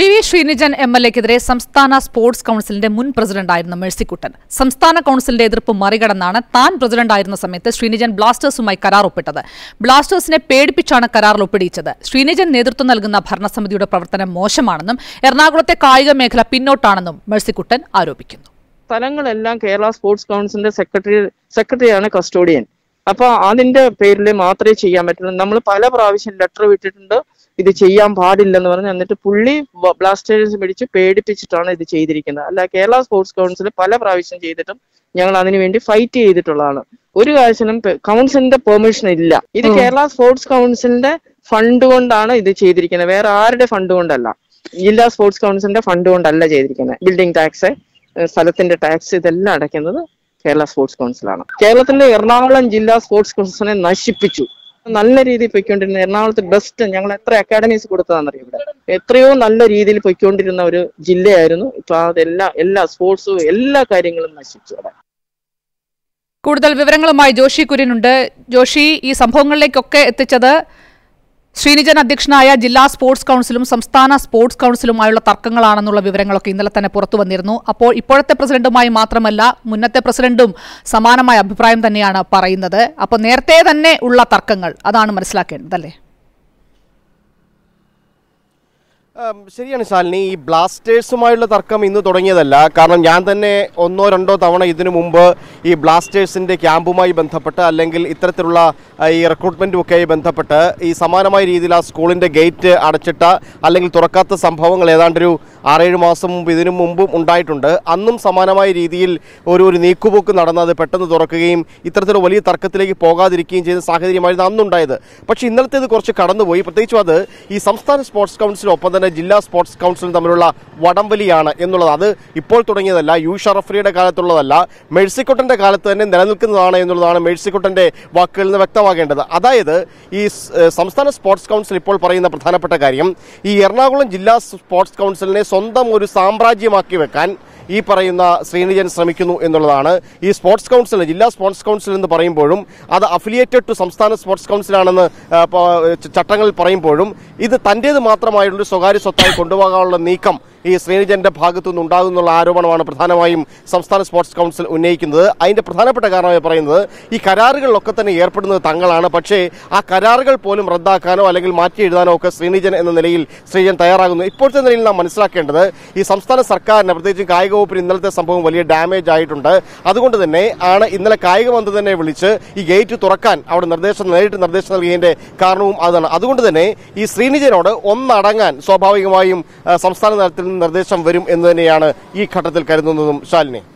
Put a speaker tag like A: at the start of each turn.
A: P V Sreenijan M L എക്കെതിരെ സംസ്ഥാന sports കൌൺസിലിന്റെ മുൻ പ്രസിഡന്റായിരുന്ന മേഴ്സിക്കുട്ടൻ സംസ്ഥാന കൌൺസിലിന്റെ എതിർപ്പ് മറികടന്നാണ് താൻ പ്രസിഡന്റായിരുന്ന സമയത്ത് ശ്രീനിജൻ ബ്ലാസ്റ്റേഴ്സുമായി കരാർ ഒപ്പിട്ടത് ബ്ലാസ്റ്റേഴ്സിനെ പേടിപ്പിച്ചാണ് കരാറിൽ ഒപ്പിടിയിച്ചത് ശ്രീനിജൻ നേതൃത്വം നൽകുന്ന ഭരണസമിതിയുടെ പ്രവർത്തനം മോശമാണെന്നും എറണാകുളത്തെ കായിക മേഖല പിന്നോട്ടാണെന്നും മേഴ്സിക്കുട്ടൻ ആരോപിക്കുന്നു
B: സ്ഥലങ്ങളെല്ലാം കേരള സ്പോർട്സ് കൗൺസിലിന്റെ സെക്രട്ടറി സെക്രട്ടറിയാണ് കസ്റ്റോഡിയൻ അപ്പൊ അതിന്റെ പേരിൽ മാത്രമേ ചെയ്യാൻ പറ്റുള്ളൂ നമ്മൾ പല പ്രാവശ്യം ലെറ്റർ വിട്ടിട്ടുണ്ട് ഇത് ചെയ്യാൻ പാടില്ലെന്ന് പറഞ്ഞ് എന്നിട്ട് പുള്ളി ബ- ബ്ലാസ്റ്റേഴ്സ് പിടിച്ച് പേടിപ്പിച്ചിട്ടാണ് ഇത് ചെയ്തിരിക്കുന്നത് അല്ല കേരള സ്പോർട്സ് കൗൺസിൽ പല പ്രാവശ്യം ചെയ്തിട്ടും ഞങ്ങൾ അതിനു വേണ്ടി ഫൈറ്റ് ചെയ്തിട്ടുള്ളതാണ് ഒരു കാര്യത്തിനും പെ- കൗൺസിലിന്റെ പെർമിഷൻ ഇല്ല ഇത് കേരള സ്പോർട്സ് കൗൺസിലിന്റെ ഫണ്ട് കൊണ്ടാണ് ഇത് ചെയ്തിരിക്കുന്നത് വേറെ ആരുടെ ഫണ്ട് കൊണ്ടല്ല ജില്ലാ സ്പോർട്സ് കൗൺസിലിന്റെ ഫണ്ട് കൊണ്ടല്ല ചെയ്തിരിക്കുന്നത് ബിൽഡിംഗ് ടാക്സ് ഏഹ് സ്ഥലത്തിന്റെ ടാക്സ് ഇതെല്ലാം അടയ്ക്കുന്നത് കേരള സ്പോർട്സ് കൗൺസിലാണ് കേരളത്തിലെ എറണാകുളം ജില്ലാ സ്പോർട്സ് കൗൺസിലിനെ നശിപ്പിച്ചു നല്ല രീതിയിൽ പൊയ്ക്കൊണ്ടിരുന്ന എറണാകുളത്ത് ബെസ്റ്റ് ഞങ്ങൾ എത്ര അക്കാഡമീസ് കൊടുത്തതാണെന്നറിയാം ഇവിടെ എത്രയോ നല്ല രീതിയിൽ പൊയ്ക്കൊണ്ടിരുന്ന ഒരു ജില്ലയായിരുന്നു ഇപ്പൊ അതെല്ലാം എല്ലാ സ്പോർട്സും എല്ലാ കാര്യങ്ങളും നശിച്ചു അവിടെ
A: കൂടുതൽ വിവരങ്ങളുമായി ജോഷി കുര്യനുണ്ട് ജോഷി ഈ സംഭവങ്ങളിലേക്കൊക്കെ എത്തിച്ചത് ശ്രീനിജൻ അധ്യക്ഷനായ ജില്ലാ സ്പോർട്സ് കൌൺസിലും സംസ്ഥാന സ്പോർട്സ് കൌൺസിലുമായുള്ള തർക്കങ്ങളാണെന്നുള്ള വിവരങ്ങളൊക്കെ ഇന്നലെ തന്നെ പുറത്തു വന്നിരുന്നു അപ്പോൾ ഇപ്പോഴത്തെ പ്രസിഡന്റുമായി മാത്രമല്ല മുന്നത്തെ പ്രസിഡന്റും സമാനമായ അഭിപ്രായം തന്നെയാണ് പറയുന്നത് അപ്പോൾ നേരത്തെ തന്നെ ഉള്ള തർക്കങ്ങൾ അതാണ് മനസ്സിലാക്കേണ്ടത് അല്ലേ
C: ഉം, ശരിയാണ് ശാലിനി ഈ ബ്ലാസ്റ്റേഴ്സുമായുള്ള തർക്കം ഇന്ന് തുടങ്ങിയതല്ല കാരണം ഞാൻ തന്നെ ഒന്നോ രണ്ടോ തവണ ഇതിനു മുമ്പ് ഈ ബ്ലാസ്റ്റേഴ്സിന്റെ ക്യാമ്പുമായി ബന്ധപ്പെട്ട് അല്ലെങ്കിൽ ഇത്തരത്തിലുള്ള ആ, ഈ റിക്രൂട്ട്മെന്റുമൊക്കെയായി ബന്ധപ്പെട്ട് ഈ സമാനമായ രീതിയിൽ ആ സ്കൂളിന്റെ ഗേറ്റ് അടച്ചിട്ട അല്ലെങ്കിൽ തുറക്കാത്ത സംഭവങ്ങൾ ഏതാണ്ടൊരു ആറേഴ് മാസം മുമ്പ് ഇതിനു മുമ്പും ഉണ്ടായിട്ടുണ്ട് അന്നും സമാനമായ രീതിയിൽ ഒരു ഒരു നീക്കുപോക്ക് നടന്നത് പെട്ടെന്ന് തുറക്കുകയും ഇത്തരത്തിലുള്ള വലിയ തർക്കത്തിലേക്ക് പോകാതിരിക്കുകയും ചെയ്ത സാഹചര്യമായിരുന്നു അന്നുണ്ടായത് പക്ഷേ ഇന്നലത്തേത് കുറച്ച് കടന്നുപോയി പ്രത്യേകിച്ചും അത് ഈ സംസ്ഥാന സ്പോർട്സ് കൗൺസിലും ഒപ്പം തന്നെ ജില്ലാ സ്പോർട്സ് കൗൺസിലും തമ്മിലുള്ള വടംവലിയാണ് എന്നുള്ളത് അത് ഇപ്പോൾ തുടങ്ങിയതല്ല യു ഷറഫ്രിയുടെ കാലത്തുള്ളതല്ല മെഴ്സിക്കുട്ടന്റെ കാലത്ത് തന്നെ നിലനിൽക്കുന്നതാണ് എന്നുള്ളതാണ് മെഴ്സിക്കുട്ടന്റെ വാക്കുകളിൽ നിന്ന് വ്യക്തമാകേണ്ടത് അതായത് ഈ സ്- ഏഹ് സംസ്ഥാന സ്പോർട്സ് കൗൺസിൽ ഇപ്പോൾ പറയുന്ന പ്രധാനപ്പെട്ട കാര്യം ഈ എറണാകുളം ജില്ലാ സ്പോർട്സ് കൗൺസിലിനെ സ്വന്തം ഒരു സാമ്രാജ്യമാക്കി വെക്കാൻ ഈ പറയുന്ന ശ്രീനിജൻ ശ്രമിക്കുന്നു എന്നുള്ളതാണ് ഈ സ്പോർട്സ് കൗൺസിൽ ജില്ലാ സ്പോർട്സ് കൗൺസിൽ എന്ന് പറയുമ്പോഴും അത് അഫിലിയേറ്റഡ് ടു സംസ്ഥാന സ്പോർട്സ് കൗൺസിലാണെന്ന് ആ, പ- ച- ചട്ടങ്ങളിൽ പറയുമ്പോഴും ഇത് തന്റേത് മാത്രമായുള്ള സ്വകാര്യ സ്വത്തായി കൊണ്ടുപോകാനുള്ള നീക്കം ഈ ശ്രീനിജന്റെ ഭാഗത്തു നിന്ന് ഉണ്ടാകുന്നുള്ള ആരോപണമാണ് പ്രധാനമായും സംസ്ഥാന സ്പോർട്സ് കൗൺസിൽ ഉന്നയിക്കുന്നത് അതിന്റെ പ്രധാനപ്പെട്ട കാരണമായി പറയുന്നത് ഈ കരാറുകളിലൊക്കെ തന്നെ ഏർപ്പെടുന്നത് തങ്ങളാണ് പക്ഷേ ആ കരാറുകൾ പോലും റദ്ദാക്കാനോ അല്ലെങ്കിൽ മാറ്റി എഴുതാനോ ഒക്കെ ശ്രീനിജൻ എന്ന നിലയിൽ ശ്രീജൻ തയ്യാറാകുന്നു ഇപ്പോഴത്തെ നിലയിൽ നാം മനസ്സിലാക്കേണ്ടത് ഈ സംസ്ഥാന സർക്കാരിന് പ്രത്യേകിച്ച് കായിക വകുപ്പിന് ഇന്നലത്തെ സംഭവം വലിയ ഡാമേജ് ആയിട്ടുണ്ട് അതുകൊണ്ട് തന്നെ ആണ് ഇന്നലെ കായിക മന്ത്രി തന്നെ വിളിച്ച് ഈ ഗേറ്റ് തുറക്കാൻ അവിടെ നിർദ്ദേശം നേരിട്ട് നിർദ്ദേശം നൽകിയതിന്റെ കാരണവും അതാണ് അതുകൊണ്ട് തന്നെ ഈ ശ്രീനിജനോട് ഒന്നടങ്ങാൻ സ്വാഭാവികമായും ആ, സംസ്ഥാന തലത്തിൽ നിന്ന് നിർദ്ദേശം വരും എന്ന് തന്നെയാണ് ഈ ഘട്ടത്തിൽ കരുതുന്നതും ശാലിനി